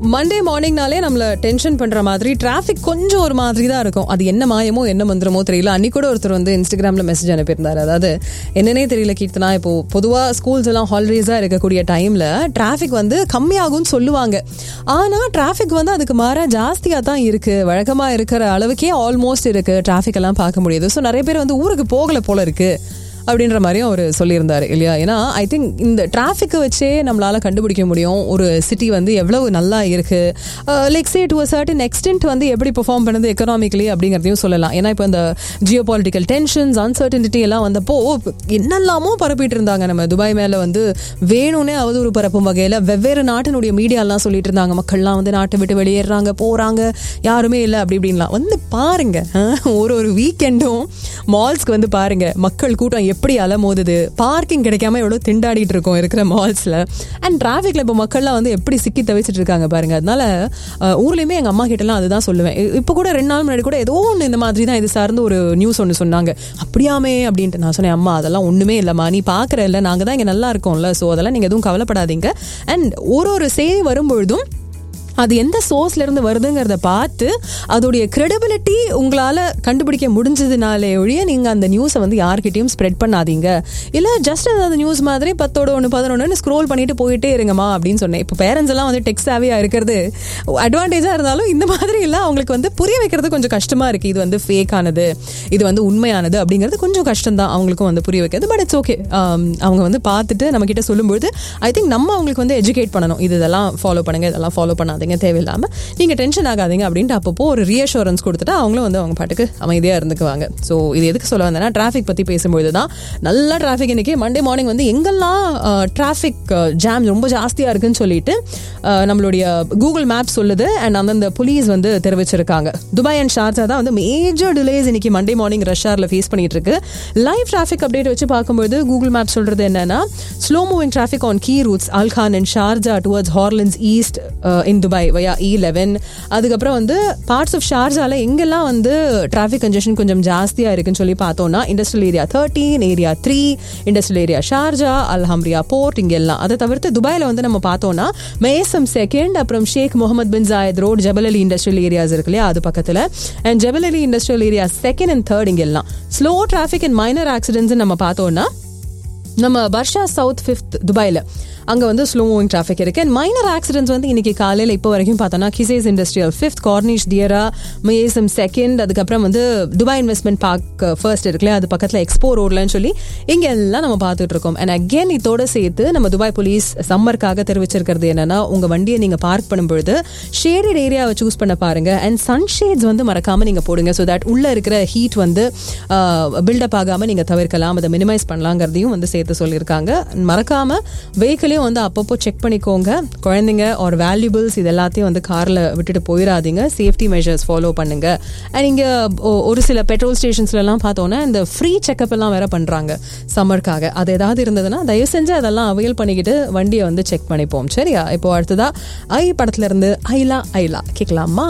Monday மார்னிங்னாலே நம்மள tension பண்ற மாதிரி டிராஃபிக் கொஞ்சம் ஒரு மாதிரி தான் இருக்கும் அது என்ன மாயமோ என்ன மந்திரமோ தெரியல அன்னைக்கு கூட ஒருத்தர் வந்து இன்ஸ்டாகிராம்ல மெசேஜ் அனுப்பியிருந்தாரு அதாவது என்னன்னே தெரியல கீர்த்தனா இப்போ பொதுவா ஸ்கூல்ஸ் எல்லாம் ஹாலிடேஸா இருக்கக்கூடிய டைம்ல டிராஃபிக் வந்து கம்மியாகும்னு சொல்லுவாங்க ஆனா டிராஃபிக் வந்து அதுக்கு மாறா ஜாஸ்தியா தான் இருக்கு வழக்கமா இருக்கிற அளவுக்கே ஆல்மோஸ்ட் இருக்கு டிராஃபிக் எல்லாம் பார்க்க முடியுது ஸோ நிறைய பேர் வந்து ஊருக்கு போகல போல இருக்கு அப்படின்ற மாதிரியும் அவர் சொல்லியிருந்தாரு இல்லையா ஏன்னா ஐ திங்க் இந்த டிராஃபிக்கை வச்சே நம்மளால கண்டுபிடிக்க முடியும் ஒரு சிட்டி வந்து எவ்வளவு நல்லா இருக்கு like say to a certain extent வந்து எப்படி பெர்ஃபார்ம் பண்ணுது எக்கனாமிக்கலி அப்படிங்கிறதையும் சொல்லலாம் ஏன்னா இப்போ இந்த ஜியோ பாலிட்டிக்கல் டென்ஷன்ஸ் அன்சர்டனிட்டி எல்லாம் வந்தப்போ என்னெல்லாமோ பரப்பிட்டு இருந்தாங்க நம்ம துபாய் மேல வந்து வேணும்னே அவதூறு பரப்பும் வகையில வெவ்வேறு நாட்டினுடைய மீடியாலாம் சொல்லிட்டு இருந்தாங்க மக்கள்லாம் வந்து நாட்டை விட்டு வெளியேறாங்க போறாங்க யாருமே இல்லை அப்படி இப்படின்லாம் வந்து பாருங்க அஹ், ஒரு ஒரு வீக்கெண்டும் மால்ஸ்க்கு வந்து பாருங்க மக்கள் கூட்டம் எப்படி அலமோதுது பார்க்கிங் கிடைக்காம எவ்வளோ திண்டாடிட்டு இருக்கோம் இருக்கிற மால்ஸ்ல அண்ட் டிராஃபிக்ல இப்போ மக்கள்லாம் வந்து எப்படி சிக்கி தவிச்சிட்டு இருக்காங்க பாருங்க அதனால அஹ், ஊர்லயுமே எங்க அம்மா கிட்டலாம் அதுதான் சொல்லுவேன் இ- இப்போ கூட ரெண்டு நாள் முன்னாடி கூட ஏதோ ஒன்று இந்த மாதிரி தான் இது சார்ந்து ஒரு நியூஸ் ஒன்று சொன்னாங்க அப்படியாமே அப்படின்ட்டு நான் சொன்னேன் அம்மா அதெல்லாம் ஒண்ணுமே இல்லைம்மா நீ பார்க்குற இல்லை நாங்கள் தான் இங்கே நல்லா இருக்கோம்ல ஸோ அதெல்லாம் நீங்கள் எதுவும் கவலைப்படாதீங்க அண்ட் ஒரு ஒரு செய்தி வரும்பொழுதும் அது எந்த சோர்ஸ்ல இருந்து வருதுங்கிறத பார்த்து அதோடைய கிரெடிபிலிட்டி உங்களால கண்டுபிடிக்க முடிஞ்சதுனாலே ஒழிய நீங்க அந்த நியூஸை வந்து யார்கிட்டயும் ஸ்ப்ரெட் பண்ணாதீங்க இல்ல ஜஸ்ட் அந்த நியூஸ் மாதிரி பத்தோட ஒன்று பதினொன்று ஸ்க்ரோல் பண்ணிட்டு போயிட்டே இருங்கம்மா அப்படின்னு சொன்னேன் இப்போ பேரண்ட்ஸ் எல்லாம் வந்து டெக்ஸ்ட் ஆவியா இருக்கிறது அட்வான்டேஜா இருந்தாலும் இந்த மாதிரி எல்லாம் அவங்களுக்கு வந்து புரிய வைக்கிறது கொஞ்சம் கஷ்டமா இருக்கு இது வந்து ஃபேக் ஆனது இது வந்து உண்மையானது அப்படிங்கிறது கொஞ்சம் கஷ்டம் தான் அவங்களுக்கும் வந்து புரிய வைக்கிறது பட் இட்ஸ் ஓகே அவங்க வந்து பார்த்துட்டு நம்ம கிட்ட சொல்லும்பொழுது ஐ திங்க் நம்ம அவங்களுக்கு வந்து எஜுகேட் பண்ணணும் இது இதெல்லாம் ஃபாலோ பண்ணுங்க இதெல்லாம் ஃபாலோ பண்ணாதீங்க தேவையில்லாம நீங்க டென்ஷன் ஆகாதீங்க அப்படின்ட்டு அப்பப்போ ஒரு ரீஅஷூரன்ஸ் கொடுத்துட்டு அவங்களும் வந்து அவங்க பாட்டுக்கு அமைதியா இருந்துக்குவாங்க ஸோ இது எதுக்கு சொல்ல வந்தேன்னா டிராஃபிக் பத்தி பேசும்பொழுது தான் நல்லா டிராஃபிக் இன்னைக்கு மண்டே மார்னிங் வந்து எங்கெல்லாம் டிராஃபிக் ஜாம் ரொம்ப ஜாஸ்தியா இருக்குன்னு சொல்லிட்டு அஹ், நம்மளுடைய கூகுள் மேப் சொல்லுது அண்ட் அந்தந்த போலீஸ் வந்து தெரிவிச்சிருக்காங்க துபாய் அண்ட் ஷார்ஜா தான் வந்து மேஜர் டிலேஸ் இன்னைக்கு மண்டே மார்னிங் ரஷ் ஹார்ல ஃபேஸ் பண்ணிட்டு இருக்கு லைவ் டிராஃபிக் அப்டேட் வச்சு பார்க்கும்போது கூகுள் மேப் சொல்றது என்னன்னா slow moving traffic on key routes Al Khan and Sharjah towards ஹார்லன்ஸ் east in Dubai via E eleven அதுக்கப்புறம் வந்து பார்ட்ஸ் ஆஃப் ஷார்ஜால எங்கெல்லாம் வந்து டிராஃபிக் கன்ஜெஷன் கொஞ்சம் ஜாஸ்தியா இருக்குன்னு சொல்லி பார்த்தோம்னா industrial area thirteen area three industrial area Sharjah Al Hamriyah port இங்க எல்லாம் அதை தவிர்த்து துபாயில வந்து நம்ம பார்த்தோம்னா மேசம் செகண்ட் அப்புறம் Sheikh Mohammed bin Zayed road Jebel Ali industrial areas இருக்கு இல்லையா அது பக்கத்துல and Jebel Ali industrial area second and third இங்க எல்லாம் slow traffic and minor accidents நம்ம பார்த்தோம்னா நம்ம பர்ஷா சவுத் ஃபிஃப்த் துபாயில் அங்கே வந்து ஸ்லோ மூவிங் டிராஃபிக் இருக்கு அண்ட் மைனர் ஆக்சிடென்ட்ஸ் வந்து இன்னைக்கு காலையில் இப்போ வரைக்கும் பார்த்தோன்னா Qusais industrial fifth corniche Deira மேசம் செகண்ட் அதுக்கப்புறம் வந்து துபாய் இன்வெஸ்ட்மெண்ட் பார்க் ஃபர்ஸ்ட் இருக்குல்ல அது பக்கத்தில் எக்ஸ்போ ரோட்லன்னு சொல்லி இங்கே எல்லாம் நம்ம பார்த்துட்டு இருக்கோம் அண்ட் அகேன் இதோட சேர்த்து நம்ம துபாய் போலீஸ் சம்மருக்காக தெரிவிச்சிருக்கிறது என்னன்னா உங்கள் வண்டியை நீங்கள் பார்க் பண்ணும்பொழுது ஷேடட் ஏரியாவை சூஸ் பண்ண பாருங்க அண்ட் சன்ஷேட்ஸ் வந்து மறக்காம நீங்கள் போடுங்க ஸோ தட் உள்ள இருக்கிற ஹீட் வந்து பில்டப் ஆகாமல் நீங்கள் தவிர்க்கலாம் அதை மினிமைஸ் பண்ணலாங்கிறதையும் வந்து சேர்த்து சொல்லியிருக்காங்க மறக்காம வெஹிக்கிளையும் வந்து அப்பப்போ செக் பண்ணிக்கோங்க குழந்தைங்க ஒரு வேல்யூபிள்ஸ் இது எல்லாத்தையும் வந்து காரில் விட்டுட்டு போயிடாதீங்க சேஃப்டி மெஷர்ஸ் ஃபாலோ பண்ணுங்க அண்ட் இங்கே ஒரு சில பெட்ரோல் ஸ்டேஷன்ஸ்லாம் பார்த்தோன்னா இந்த ஃப்ரீ செக்அப் எல்லாம் வேற பண்ணுறாங்க சம்மருக்காக அது ஏதாவது இருந்ததுன்னா தயவு செஞ்சு அதெல்லாம் அவைல் பண்ணிக்கிட்டு வண்டியை வந்து செக் பண்ணிப்போம் சரியா இப்போ அடுத்ததா ஐ படத்துல இருந்து ஐலா ஐலா கேட்கலாமா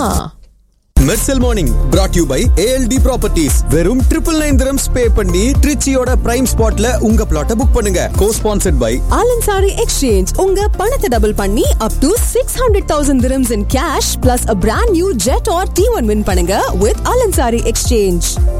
Mersal morning brought you by ALT properties வெறும் ட்ரிபிள் நைன் திரம்ஸ் பே பண்ணி ட்ரிச்சியோட பிரைம் ஸ்பாட்ல உங்க பிளாட்டை புக் பண்ணுங்க co sponsored by Al Ansari exchange உங்க பணத்தை டபுள் பண்ணி up to six hundred thousand dirhams in cash plus a brand new Jetour T one win பண்ணுங்க வித் ஆலன்சாரி எக்ஸ்சேஞ்ச்